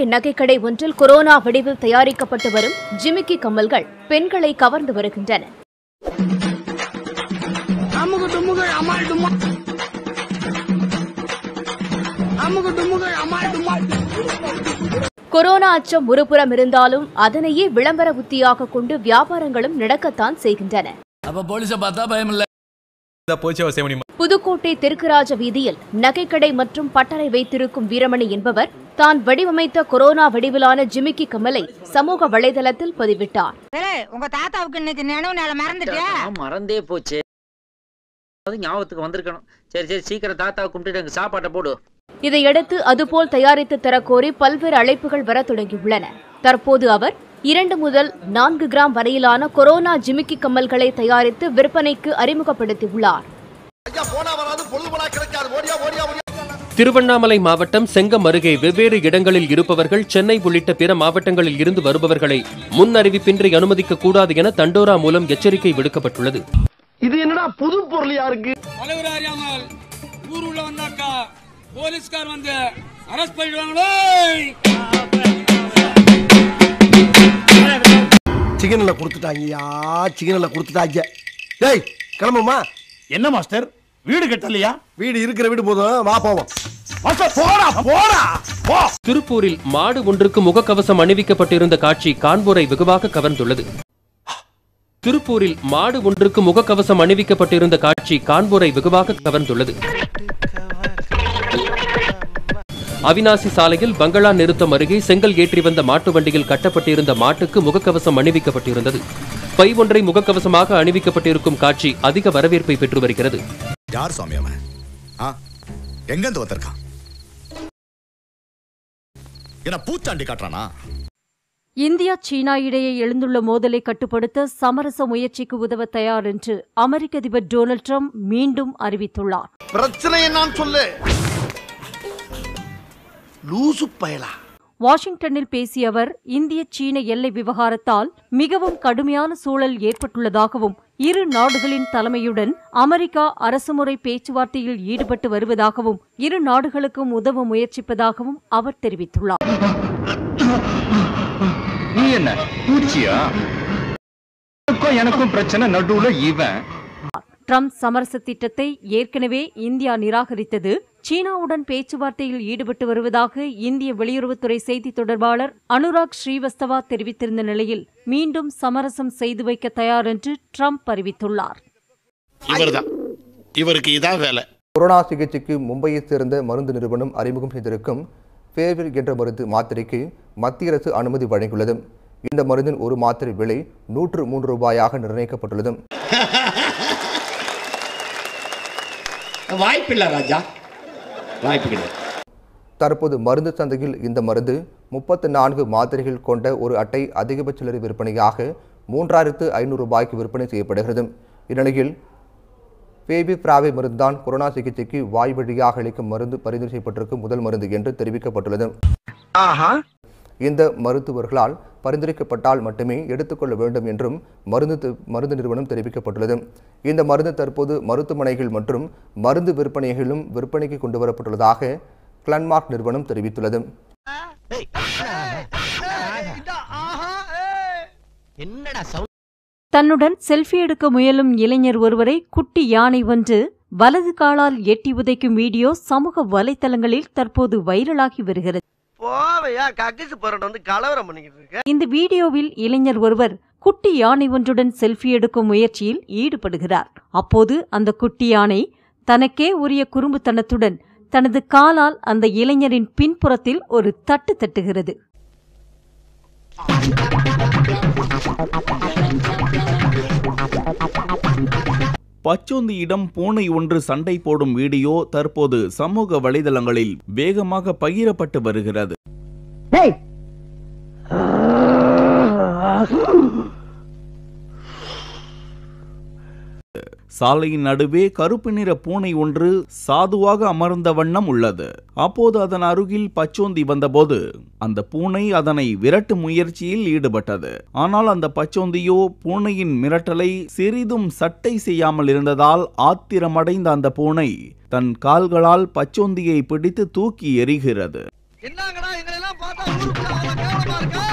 நகைக்கடை ஒன்றில் கொரோனா வடிவில் தயாரிக்கப்பட்டு வரும் ஜிமிக்கி கம்மல்கள் பெண்களை கவர்ந்து வருகின்றன அமுகு டுமுகு அமால் டுமா அமுகு டுமுகு அமால் டுமா கொரோனா அச்சம் ஒருபுறம் இருந்தாலும் அதனையே விளம்பர உத்தியாக கொண்டு வியாபாரங்களும் நடக்கத்தான் செய்கின்றன அப்ப போலீஸ பார்த்தா பயம் இல்ல போச்சு அவசியம் முடியுமா புதுக்கோட்டை தெற்குராஜ வீதியில் நகைக்கடை மற்றும் பட்டறை வைத்திருக்கும் வீரமணி என்பவர் தான் வடிவமைத்த கொரோனா வடிவிலான ஜிமிக்கி கம்மலை சமூக வலைதளத்தில் பதிவிட்டார் ஏய், உங்க தாத்தாவுக்கு இன்னைக்கு நினைவு நாள மறந்துட்டியா ஆ, மறந்தே போச்சு அது ஞாபகத்துக்கு வந்திருக்கணும் சரி சரி சீக்கிரம் தாத்தாவை கும்பிட்டுட்டு எனக்கு சாப்பாட்டை போடு இதையடுத்து அதுபோல் தயாரித்து தரக்கோரி பல்வேறு அழைப்புகள் வரத் தொடங்கியுள்ளன தற்போது அவர் இரண்டு முதல் நான்கு கிராம் வரையிலான கொரோனா ஜிமிக்கி கம்மல்களை தயாரித்து விற்பனைக்கு அறிமுகப்படுத்தியுள்ளார் திருவண்ணாமலை மாவட்டம் செங்கம் அருகே வெவ்வேறு இடங்களில் இருப்பவர்கள் சென்னை உள்ளிட்ட பிற மாவட்டங்களில் இருந்து வருபவர்களை முன் அறிவிப்பின்றி அனுமதிக்க கூடாது என தண்டோரா மூலம் எச்சரிக்கை விடுக்கப்பட்டுள்ளது இது என்னடா புது பொருள் யாருக்கு தலைவர் அறியாமல் ஊர் உள்ள வந்தாக்கா போலீஸ்கார் வந்து அரெஸ்ட் பண்ணிடுவாங்களோ சிக்கன்ல கொடுத்துட்டாங்கய்யா சிக்கன்ல கொடுத்துட்டாங்க டேய் கிளம்புமா என்ன மாஸ்டர் வீடு கட்டலையா வீடு இருக்கிற வீடு போதும் வா போவோம் மாஸ்டர் போடா போடா போ திருப்பூரில் மாடு ஒன்றுக்கு முகக்கவசம் அணிவிக்கப்பட்டிருந்த காட்சி காண்போரை வெகுவாக கவர்ந்துள்ளது திருப்பூரில் மாடு ஒன்றுக்கு முகக்கவசம் அணிவிக்கப்பட்டிருந்த காட்சி காண்போரை வெகுவாக கவர்ந்துள்ளது அவினாசி சாலையில் பங்களா நிறுத்தம் அருகே செங்கல் ஏற்றி வந்த மாட்டு வண்டியில் கட்டப்பட்டிருந்த மாட்டுக்கு முகக்கவசம் அணிவிக்கப்பட்டிருந்தது பை ஒன்றை முகக்கவசமாக அணிவிக்கப்பட்டிருக்கும் காட்சி அதிக வரவேற்பை பெற்று வருகிறது யார் சுவாமி அவன் ஆ எங்கிருந்து வந்திருக்கான் என்ன பூச்சாண்டி காட்டுறானா இந்தியா சீனா இடையே எழுந்துள்ள மோதலை கட்டுப்படுத்த சமரச முயற்சிக்கு உதவ தயார் என்று அமெரிக்க அதிபர் டொனால்ட் ட்ரம்ப் மீண்டும் அறிவித்துள்ளார் பிரச்சனை என்னன்னு சொல்லு லூசு பயலா வாஷிங்டனில் பேசிய அவர் இந்திய சீன எல்லை விவகாரத்தால் மிகவும் கடுமையான சூழல் ஏற்பட்டுள்ளதாகவும் இரு நாடுகளின் தலைமையுடன் அமெரிக்கா அரசுமுறை பேச்சுவார்த்தையில் ஈடுபட்டு வருவதாகவும் இரு நாடுகளுக்கும் உதவ முயற்சிப்பதாகவும் அவர் தெரிவித்துள்ளார் நீ என்ன பூச்சியா எனக்கும் எனக்கும் பிரச்சனை நடுவுல இவன் ட்ரம்ப் சமரச திட்டத்தை ஏற்கனவே இந்தியா நிராகரித்தது சீனாவுடன் பேச்சுவார்த்தையில் ஈடுபட்டு வருவதாக இந்திய வெளியுறவுத்துறை செய்தி தொடர்பாளர் அனுராக் ஸ்ரீவஸ்தவா தெரிவித்திருந்த நிலையில் மீண்டும் சமரசம் செய்து வைக்க தயார் என்று ட்ரம்ப் அறிவித்துள்ளார் இவர்தான் இவருக்கு இதான் வேலை கொரோனா சிகிச்சைக்கு மும்பையைச் சேர்ந்த மருந்து நிறுவனம் அறிமுகம் செய்திருக்கும் ஃபேவில் என்ற மருந்து மாத்திரைக்கு மத்திய அரசு அனுமதி வழங்கியுள்ளது இந்த மருந்தின் ஒரு மாத்திரை விலை நூற்று மூன்று ரூபாயாக நிர்ணயிக்கப்பட்டுள்ளது வாய்ப்பில்லை ராஜா வாய்ப்பு கிடையாது தற்போது மருந்து சந்தையில் இந்த மருந்து முப்பத்து நான்கு மாத்திரைகள் கொண்ட ஒரு அட்டை அதிகபட்ச சில்லறை விற்பனையாக மூன்றாயிரத்து ஐநூறு ரூபாய்க்கு விற்பனை செய்யப்படுகிறது இந்நிலையில் பேபி பிராவே மருந்துதான் கொரோனா சிகிச்சைக்கு வாய் வழியாக அளிக்கும் மருந்து பரிந்துரை செய்யப்பட்டிருக்கும் முதல் மருந்து என்று தெரிவிக்கப்பட்டுள்ளது இந்த மருத்துவர்களால் பரிந்துரைக்கப்பட்டால் மட்டுமே எடுத்துக்கொள்ள வேண்டும் என்றும் மருந்து தி- மருந்து நிறுவனம் தெரிவிக்கப்பட்டுள்ளது இந்த மருந்து தற்போது மருத்துவமனைகள் மற்றும் மருந்து விற்பனைகளிலும் விற்பனைக்கு கொண்டு வரப்பட்டுள்ளதாக கிளன்மார்க் நிறுவனம் தெரிவித்துள்ளது தன்னுடன் செல்ஃபி எடுக்க முயலும் இளைஞர் ஒருவரை குட்டி யானை ஒன்று வலது காலால் எட்டி உதைக்கும் வீடியோ சமூக வலைத்தளங்களில் தற்போது வைரலாகி வருகிறது போவையா கக்கிசு போராட்டம் வந்து கலவரம் பண்ணிக்கிட்டு இருக்க இந்த வீடியோவில் இளைஞர் ஒருவர் குட்டி யானை ஒன்றுடன் செல்ஃபி எடுக்கும் முயற்சியில் ஈடுபடுகிறார் அப்போது அந்த குட்டி யானை தனக்கே உரிய குறும்புத்தனத்துடன் தனது காலால் அந்த இளைஞரின் பின்புறத்தில் ஒரு தட்டு தட்டுகிறது பச்சோந்தியிடம் பூனை ஒன்று சண்டை போடும் வீடியோ தற்போது சமூக வலைதளங்களில் வேகமாக பகிரப்பட்டு வருகிறது சாலையின் நடுவே கருப்பு நிற பூனை ஒன்று சாதுவாக அமர்ந்த வண்ணம் உள்ளது அப்போது அதன் அருகில் பச்சோந்தி வந்தபோது அந்த பூனை அதனை விரட்டும் முயற்சியில் ஈடுபட்டது ஆனால் அந்த பச்சோந்தியோ பூனையின் மிரட்டலை சிறிதும் சட்டை செய்யாமல் இருந்ததால் ஆத்திரமடைந்த அந்த பூனை தன் கால்களால் பச்சோந்தியை பிடித்து தூக்கி எறிகிறது என்னங்கடா எங்களை எல்லாம் பார்த்தா ஊருக்குள்ள அவ்வளவு கேவலமா இருக்கா